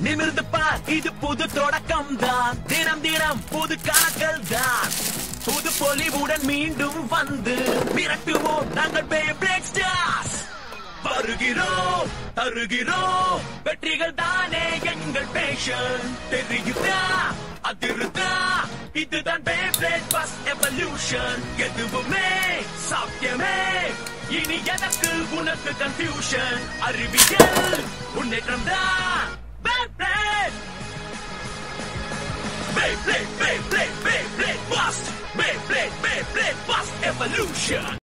நிமிர்ந்து பார் இது புது தொடக்கம் தான் தினம் தினம் புது கணக்கள் தான் புது பொலிவுடன் மீண்டும் வந்து மிரட்டுவோம் நாங்கள் Beyblade Stars வருகிறோம் தருகிறோம் வெற்றிகள் தானே எங்கள் பேஷன் தெரியுதா அதிருதா இதுதான் Beyblade Bus Evolution எதுவுமே சாத்தியமே இனி எனக்கு உனக்கு கன்ஃபியூஷன் அறிவியல் முன்னேற்றம் தான் Beyblade Beyblade Beyblade Beyblade Bus Beyblade Beyblade Bus Evolution